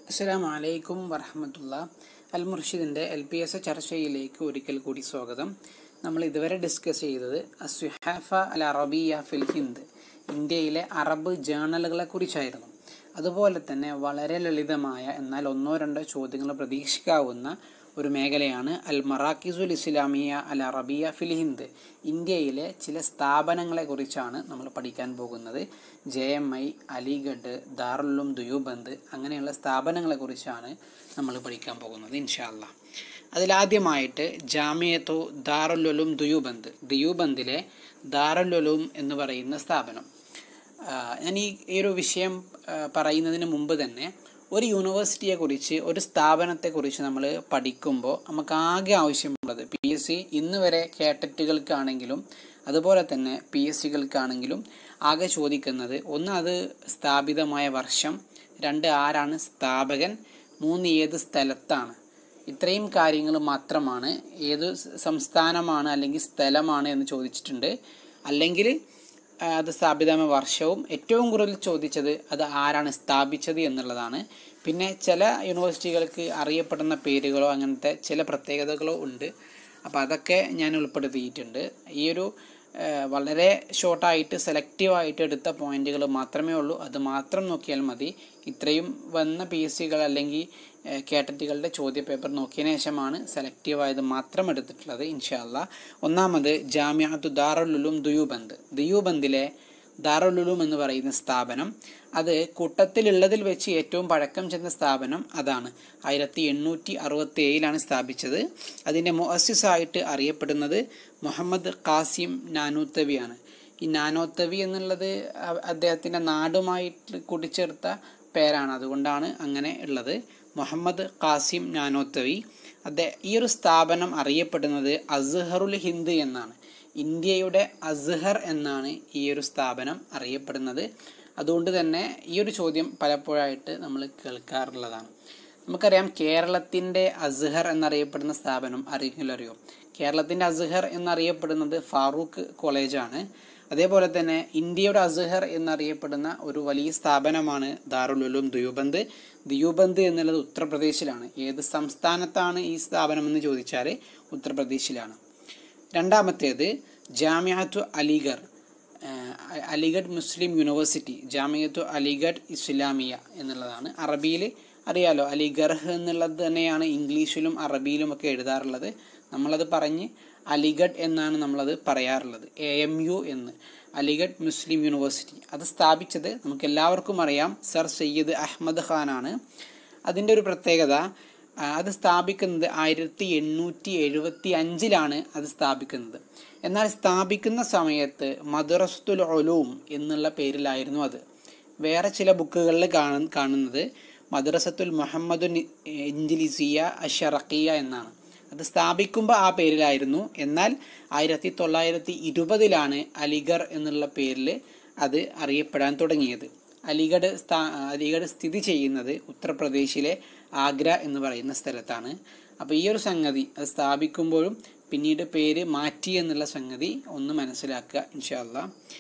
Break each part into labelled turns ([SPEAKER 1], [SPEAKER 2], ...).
[SPEAKER 1] അസ്സലാമു അലൈക്കും വറഹമത്തുള്ള അൽ മുർഷിദിൻ്റെ എൽ പി എസ് ചർച്ചയിലേക്ക് ഒരിക്കൽ കൂടി സ്വാഗതം നമ്മൾ ഇതുവരെ ഡിസ്കസ് ചെയ്തത് അസ്ഹാഫ അൽ അറബിയ ഫിൽ ഹിന്ദ് ഇന്ത്യയിലെ അറബ് ജേണലുകളെ കുറിച്ചായിരുന്നു അതുപോലെ തന്നെ വളരെ ലളിതമായ എന്നാൽ ഒന്നോ രണ്ടോ ചോദ്യങ്ങൾ പ്രതീക്ഷിക്കാവുന്ന ഒരു മേഖലയാണ് അൽ മറാക്കിസുൽ ഇസ്ലാമിയ അൽ അറബിയ ഫിൽ ഹിന്ദ് ഇന്ത്യയിലെ ചില സ്ഥാപനങ്ങളെ കുറിച്ചാണ് നമ്മൾ പഠിക്കാൻ പോകുന്നത് J M I Aligarh Darul Uloom Deoband അങ്ങനെയുള്ള സ്ഥാപനങ്ങളെ കുറിച്ചാണ് നമ്മൾ പഠിക്കാൻ പോകുന്നത് ഇൻഷാല്ല അതിലാദ്യമായിട്ട് ജാമിയത്തു ദാറുല്ലും ദുയൂബന്ദ് ദുയൂബന്ദിലെ ദാറുല്ലും എന്ന് പറയുന്ന സ്ഥാപനം ആ, ഞാൻ ഈ ഈ ഒരു വിഷയം ആ, പറയുന്നതിന് മുമ്പ് തന്നെ ഒരു യൂണിവേഴ്സിറ്റിയെ കുറിച്ച് ഒരു സ്ഥാപനത്തെക്കുറിച്ച് നമ്മൾ പഠിക്കുമ്പോൾ നമുക്ക് ആകെ ആവശ്യമുള്ളത് പി എസ് സി ഇന്ന് വരെ കേട്ടറ്റുകൾക്കാണെങ്കിലും അതുപോലെ തന്നെ പി എസ് സികൾക്കാണെങ്കിലും ആകെ ചോദിക്കുന്നത് ഒന്ന് അത് സ്ഥാപിതമായ വർഷം രണ്ട് ആരാണ് സ്ഥാപകൻ മൂന്ന് ഏത് സ്ഥലത്താണ് ഇത്രയും കാര്യങ്ങൾ മാത്രമാണ് ഏത് സംസ്ഥാനമാണ് അല്ലെങ്കിൽ സ്ഥലമാണ് എന്ന് ചോദിച്ചിട്ടുണ്ട് അല്ലെങ്കിൽ ആ, അത് സ്ഥാപിതമായ വർഷവും ഏറ്റവും കൂടുതൽ ചോദിച്ചത് അത് ആരാണ് സ്ഥാപിച്ചത് എന്നുള്ളതാണ് പിന്നെ ചില യൂണിവേഴ്സിറ്റികൾക്ക് അറിയപ്പെടുന്ന പേരുകളോ അങ്ങനത്തെ ചില പ്രത്യേകതകളോ ഉണ്ട് അപ്പോൾ അതൊക്കെ ഞാൻ ഉൾപ്പെടുത്തിയിട്ടുണ്ട് ഈ ഒരു ആ, വളരെ ഷോർട്ടായിട്ട് സെലക്റ്റീവായിട്ട് എടുത്ത പോയിന്റുകൾ മാത്രമേ ഉള്ളൂ അത് മാത്രം നോക്കിയാൽ മതി ഇത്രയും വന്ന പി എസ് സികൾ അല്ലെങ്കിൽ കേട്ടറ്റുകളുടെ ചോദ്യ പേപ്പർ നോക്കിയതിനു ശേഷമാണ് സെലക്റ്റീവായത് മാത്രം എടുത്തിട്ടുള്ളത് ഇൻഷാല്ല ഒന്നാമത് ജാമ്യാത്തു ദാറുലുലും ദുയൂബന്ദ് ദുയൂബന്ദിലെ ദാറുലുലും എന്ന് പറയുന്ന സ്ഥാപനം അത് കൂട്ടത്തിലുള്ളതിൽ വെച്ച് ഏറ്റവും പഴക്കം ചെന്ന സ്ഥാപനം അതാണ് ആയിരത്തി എണ്ണൂറ്റി അറുപത്തി ഏഴിലാണ് സ്ഥാപിച്ചത് അതിൻ്റെ മുഅസ്സിസായിട്ട് അറിയപ്പെടുന്നത് മുഹമ്മദ് ഖാസിം നാനൂത്തവിയാണ് ഈ നാനോത്തവി എന്നുള്ളത് അ- അദ്ദേഹത്തിൻ്റെ നാടുമായിട്ട് കൂട്ടിച്ചേർത്ത പേരാണ് അതുകൊണ്ടാണ് അങ്ങനെ ഉള്ളത് മുഹമ്മദ് ഖാസിം നാനോത്തവി അദ്ദേഹം ഈ ഒരു സ്ഥാപനം അറിയപ്പെടുന്നത് അസ്ഹറുൽ ഹിന്ദ് എന്നാണ് ഇന്ത്യയുടെ അസ്ഹർ എന്നാണ് ഈ ഒരു സ്ഥാപനം അറിയപ്പെടുന്നത് അതുകൊണ്ട് തന്നെ ഈ ഒരു ചോദ്യം പലപ്പോഴായിട്ട് നമ്മൾ കേൾക്കാറുള്ളതാണ് നമുക്കറിയാം കേരളത്തിൻ്റെ അസ്ഹർ എന്നറിയപ്പെടുന്ന സ്ഥാപനം അറിയില്ല അറിയോ കേരളത്തിൻ്റെ അസ്ഹർ എന്നറിയപ്പെടുന്നത് ഫാറൂഖ് കോളേജാണ് അതേപോലെ തന്നെ ഇന്ത്യയുടെ അസ്ഹർ എന്നറിയപ്പെടുന്ന ഒരു വലിയ സ്ഥാപനമാണ് ദാറുൽ ഉലൂം ദുയൂബന്ദ് ദുയൂബന്ദ് എന്നുള്ളത് ഉത്തർപ്രദേശിലാണ് ഏത് സംസ്ഥാനത്താണ് ഈ സ്ഥാപനം എന്ന് ചോദിച്ചാൽ ഉത്തർപ്രദേശിലാണ് രണ്ടാമത്തേത് ജാമിയാത്തു അലിഗർ ആഹ് അലിഗഡ് മുസ്ലിം യൂണിവേഴ്സിറ്റി ജാമിയത്തു അലിഗഡ് ഇസ്ലാമിയ എന്നുള്ളതാണ് അറബിയിൽ അറിയാലോ അലിഗർഹ് എന്നുള്ളത് തന്നെയാണ് ഇംഗ്ലീഷിലും അറബിയിലും ഒക്കെ എഴുതാറുള്ളത് നമ്മളത് പറഞ്ഞ് അലിഗഡ് എന്നാണ് നമ്മളത് പറയാറുള്ളത് എ എം യു എന്ന് അലിഗഡ് മുസ്ലിം യൂണിവേഴ്സിറ്റി അത് സ്ഥാപിച്ചത് നമുക്ക് എല്ലാവർക്കും അറിയാം സർ സയ്യിദ് അഹമ്മദ് ഖാനാണ് അതിൻ്റെ ഒരു പ്രത്യേകത ആ, അത് സ്ഥാപിക്കുന്നത് ആയിരത്തി എണ്ണൂറ്റി എഴുപത്തി അഞ്ചിലാണ് അത് സ്ഥാപിക്കുന്നത് എന്നാൽ സ്ഥാപിക്കുന്ന സമയത്ത് മദ്രസത്തുൽ ഒലൂം എന്നുള്ള പേരിലായിരുന്നു അത് വേറെ ചില ബുക്കുകളിൽ കാണ കാണുന്നത് മദ്രസത്തുൽ മുഹമ്മദുൻ ഇഞ്ചിലിസിയ അഷറക്കിയ എന്നാണ് അത് സ്ഥാപിക്കുമ്പോൾ ആ പേരിലായിരുന്നു എന്നാൽ ആയിരത്തി തൊള്ളായിരത്തി ഇരുപതിലാണ് അലിഗർ എന്നുള്ള പേരിൽ അത് അറിയപ്പെടാൻ തുടങ്ങിയത് അലിഗഡ് സ്ഥാ അലിഗഡ് സ്ഥിതി ചെയ്യുന്നത് ഉത്തർപ്രദേശിലെ ആഗ്ര എന്ന് പറയുന്ന സ്ഥലത്താണ് അപ്പോൾ ഈ ഒരു സംഗതി അത് സ്ഥാപിക്കുമ്പോഴും പിന്നീട് പേര് മാറ്റി എന്നുള്ള സംഗതി ഒന്ന് മനസ്സിലാക്കുക ഇൻഷാല്ല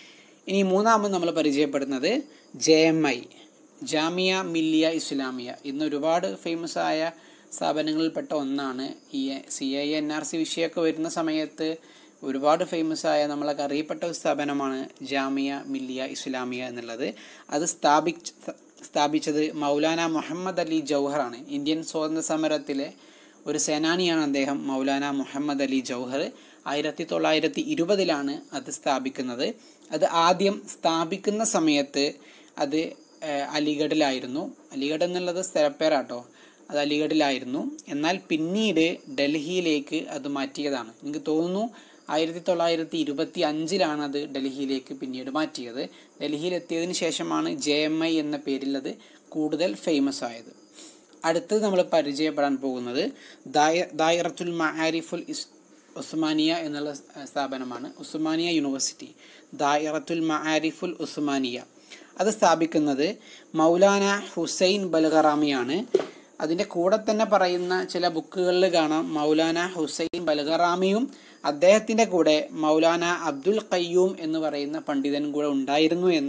[SPEAKER 1] ഇനി മൂന്നാമത് നമ്മൾ പരിചയപ്പെടുന്നത് J M I Jamia Millia Islamia ഇന്ന് ഒരുപാട് ഫേമസ് ആയ സ്ഥാപനങ്ങളിൽപ്പെട്ട ഒന്നാണ് ഈ C I N R C വിഷയമൊക്കെ വരുന്ന സമയത്ത് ഒരുപാട് ഫേമസ് ആയ നമ്മളൊക്കെ അറിയപ്പെട്ട ഒരു സ്ഥാപനമാണ് ജാമിയ മില്ലിയ ഇസ്ലാമിയ എന്നുള്ളത് അത് സ്ഥാപിച്ച സ്ഥാപിച്ചത് മൗലാന മുഹമ്മദ് അലി ജൗഹറാണ് ഇന്ത്യൻ സ്വാതന്ത്ര്യ സമരത്തിലെ ഒരു സേനാനിയാണ് അദ്ദേഹം മൗലാന മുഹമ്മദ് അലി ജൗഹർ ആയിരത്തി തൊള്ളായിരത്തി ഇരുപതിലാണ് അത് സ്ഥാപിക്കുന്നത് അത് ആദ്യം സ്ഥാപിക്കുന്ന സമയത്ത് അത് ഏഹ്, അലിഗഡിലായിരുന്നു അലിഗഡ് എന്നുള്ളത് സ്ഥലപ്പേരാട്ടോ അത് അലിഗഡിലായിരുന്നു എന്നാൽ പിന്നീട് ഡൽഹിയിലേക്ക് അത് മാറ്റിയതാണ് എനിക്ക് തോന്നുന്നു ആയിരത്തി തൊള്ളായിരത്തി ഇരുപത്തി അഞ്ചിലാണ് അത് ഡൽഹിയിലേക്ക് പിന്നീട് മാറ്റിയത് ഡൽഹിയിൽ എത്തിയതിനു ശേഷമാണ് ജെ എം ഐ എന്ന പേരിൽ അത് കൂടുതൽ ഫേമസ് ആയത് അടുത്തത് നമ്മൾ പരിചയപ്പെടാൻ പോകുന്നത് ദായ ദായറത്തുൽ മആരിഫുൽ ഇസ് ഉസ്മാനിയ എന്നുള്ള സ് സ്ഥാപനമാണ് ഉസ്മാനിയ യൂണിവേഴ്സിറ്റി ദായറത്തുൽ മആരിഫുൽ ഉസ്മാനിയ അത് സ്ഥാപിക്കുന്നത് മൗലാന ഹുസൈൻ ബൽഗറാമിയാണ് അതിൻ്റെ കൂടെ തന്നെ പറയുന്ന ചില ബുക്കുകളിൽ കാണാം മൗലാന ഹുസൈൻ ബൽഗറാമിയും അദ്ദേഹത്തിൻ്റെ കൂടെ മൗലാന അബ്ദുൽ ഖയ്യൂം എന്ന് പറയുന്ന പണ്ഡിതൻ കൂടെ ഉണ്ടായിരുന്നു എന്ന്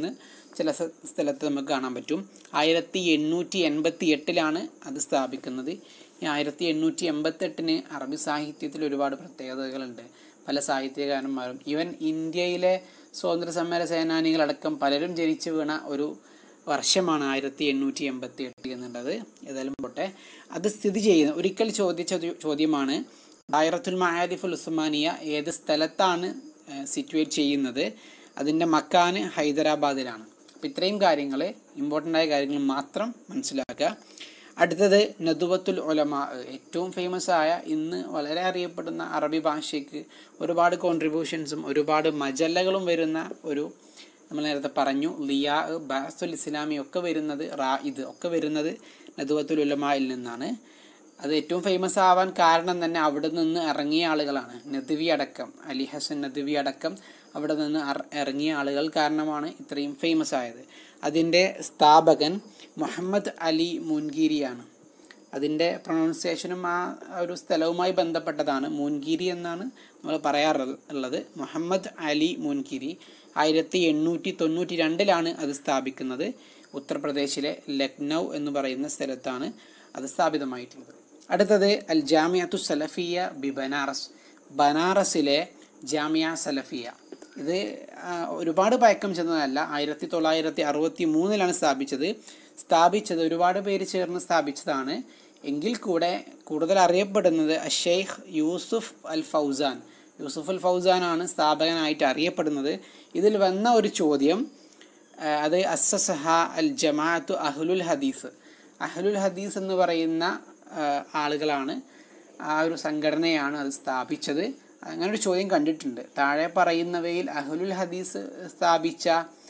[SPEAKER 1] ചില സ- സ്ഥലത്ത് നമുക്ക് കാണാൻ പറ്റും ആയിരത്തി എണ്ണൂറ്റി എൺപത്തി എട്ടിലാണ് അത് സ്ഥാപിക്കുന്നത് ഈ ആയിരത്തി എണ്ണൂറ്റി എൺപത്തി എട്ടിന് അറബി സാഹിത്യത്തിൽ ഒരുപാട് പ്രത്യേകതകളുണ്ട് പല സാഹിത്യകാരന്മാരും ഈവൻ ഇന്ത്യയിലെ സ്വാതന്ത്ര്യ സമര സേനാനികളടക്കം പലരും ജനിച്ചു വീണ ഒരു വർഷമാണ് ആയിരത്തി എണ്ണൂറ്റി എൺപത്തി എട്ട് എന്നുള്ളത് ഏതായാലും പോട്ടെ അത് സ്ഥിതി ചെയ്യുന്ന ഒരിക്കൽ ചോദിച്ച ഒരു ചോദ്യമാണ് ദായറത്തുൽ മഹാരിഫുൽ ഉസ്മാനിയ ഏത് സ്ഥലത്താണ് സിറ്റുവേറ്റ് ചെയ്യുന്നത് അതിൻ്റെ മക്കാന് ഹൈദരാബാദിലാണ് അപ്പം ഇത്രയും കാര്യങ്ങൾ ഇമ്പോർട്ടൻ്റ് ആയ കാര്യങ്ങൾ മാത്രം മനസ്സിലാക്കുക അടുത്തത് നദുവത്തുൽ ഒലമ ഏറ്റവും ഫേമസ് ആയ ഇന്ന് വളരെ അറിയപ്പെടുന്ന അറബി ഭാഷയ്ക്ക് ഒരുപാട് കോൺട്രിബ്യൂഷൻസും ഒരുപാട് മജല്ലകളും വരുന്ന ഒരു നമ്മൾ നേരത്തെ പറഞ്ഞു ലിയാ ബാസുൽ ഇസ്ലാമി ഒക്കെ വരുന്നത് റാ ഇത് ഒക്കെ വരുന്നത് നദുവത്തുൽ ഉലമായിൽ നിന്നാണ് അത് ഏറ്റവും ഫേമസ് ആവാൻ കാരണം തന്നെ അവിടെ നിന്ന് ഇറങ്ങിയ ആളുകളാണ് നദ്വി അടക്കം അലി ഹസൻ നദ്വി അടക്കം അവിടെ നിന്ന് അർ- ഇറങ്ങിയ ആളുകൾ കാരണമാണ് ഇത്രയും ഫേമസ് ആയത് അതിൻ്റെ സ്ഥാപകൻ മുഹമ്മദ് അലി മുൻഗിരിയാണ് അതിൻ്റെ പ്രൊണൗൺസിയേഷനും ആ ഒരു സ്ഥലവുമായി ബന്ധപ്പെട്ടതാണ് മുൻകിരി എന്നാണ് നമ്മൾ പറയാറുള്ളത് മുഹമ്മദ് അലി മുൻകിരി ആയിരത്തി എണ്ണൂറ്റി തൊണ്ണൂറ്റി രണ്ടിലാണ് അത് സ്ഥാപിക്കുന്നത് ഉത്തർപ്രദേശിലെ ലക്നൗ എന്ന് പറയുന്ന സ്ഥലത്താണ് അത് സ്ഥാപിതമായിട്ടുള്ളത് അടുത്തത് അൽ ജാമിയത്തു സലഫിയ ബി ബനാറസ് ബനാറസിലെ ജാമിയ സലഫിയ ഇത് ആ, ഒരുപാട് പഴക്കം ചെന്നതല്ല ആയിരത്തി തൊള്ളായിരത്തി അറുപത്തി മൂന്നിലാണ് സ്ഥാപിച്ചത് സ്ഥാപിച്ചത് ഒരുപാട് പേര് ചേർന്ന് സ്ഥാപിച്ചതാണ് എങ്കിൽ കൂടെ കൂടുതൽ അറിയപ്പെടുന്നത് ഷെയ്ഖ് യൂസുഫ് അൽ ഫൗസാൻ യൂസുഫ് അൽ ഫൗസാനാണ് സ്ഥാപകനായിട്ട് അറിയപ്പെടുന്നത് ഇതിൽ വന്ന ഒരു ചോദ്യം ആ, അത് അസസഹ അൽ ജമാഅത്തു അഹ്ലുൽ ഹദീസ് അഹ്ലുൽ ഹദീസ് എന്ന് പറയുന്ന ആ, ആളുകളാണ് ആ ഒരു സംഘടനയാണ് അത് സ്ഥാപിച്ചത് അങ്ങനെ ഒരു ചോദ്യം കണ്ടിട്ടുണ്ട് താഴെ പറയുന്നവയിൽ അഹ്ലുൽ ഹദീസ് സ്ഥാപിച്ച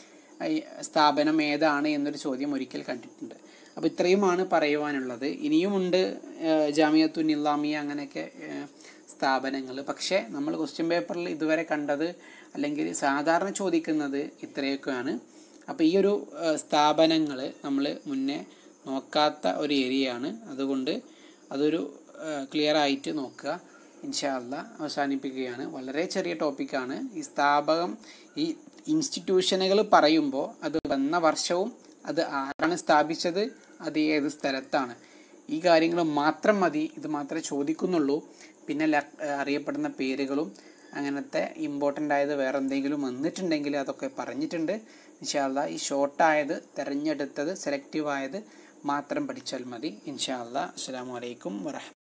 [SPEAKER 1] ഈ സ്ഥാപനം ഏതാണ് എന്നൊരു ചോദ്യം ഒരിക്കൽ കണ്ടിട്ടുണ്ട് അപ്പോൾ ഇത്രയുമാണ് പറയുവാനുള്ളത് ഇനിയുമുണ്ട് ഏഹ്, ജാമിയത്തു നിലാമിയ അങ്ങനെയൊക്കെ സ്ഥാപനങ്ങൾ പക്ഷേ നമ്മൾ ക്വസ്റ്റ്യൻ പേപ്പറിൽ ഇതുവരെ കണ്ടത് അല്ലെങ്കിൽ സാധാരണ ചോദിക്കുന്നത് ഇത്രയൊക്കെയാണ് അപ്പോൾ ഈ ഒരു സ്ഥാപനങ്ങൾ നമ്മൾ മുന്നേ നോക്കാത്ത ഒരു ഏരിയയാണ് അതുകൊണ്ട് അതൊരു ക്ലിയർ ആയിട്ട് നോക്കുക ഇൻഷാല്ല അവസാനിപ്പിക്കുകയാണ് വളരെ ചെറിയ ടോപ്പിക്കാണ് ഈ സ്ഥാപകം ഈ ഇൻസ്റ്റിറ്റ്യൂഷനുകൾ പറയുമ്പോൾ അത് വന്ന വർഷവും അത് ആരാണ് സ്ഥാപിച്ചത് അത് ഏത് സ്ഥലത്താണ് ഈ കാര്യങ്ങൾ മാത്രം മതി ഇത് മാത്രമേ ചോദിക്കുന്നുള്ളൂ പിന്നെ ല- അറിയപ്പെടുന്ന പേരുകളും അങ്ങനത്തെ ഇമ്പോർട്ടൻ്റ് ആയത് വേറെ എന്തെങ്കിലും വന്നിട്ടുണ്ടെങ്കിൽ അതൊക്കെ പറഞ്ഞിട്ടുണ്ട് ഇൻഷാല്ല ഈ ഷോർട്ടായത് തിരഞ്ഞെടുത്തത് സെലക്റ്റീവ് ആയത് മാത്രം പഠിച്ചാൽ മതി ഇൻഷാല്ല അസ്സാം വലൈക്കും വറഹ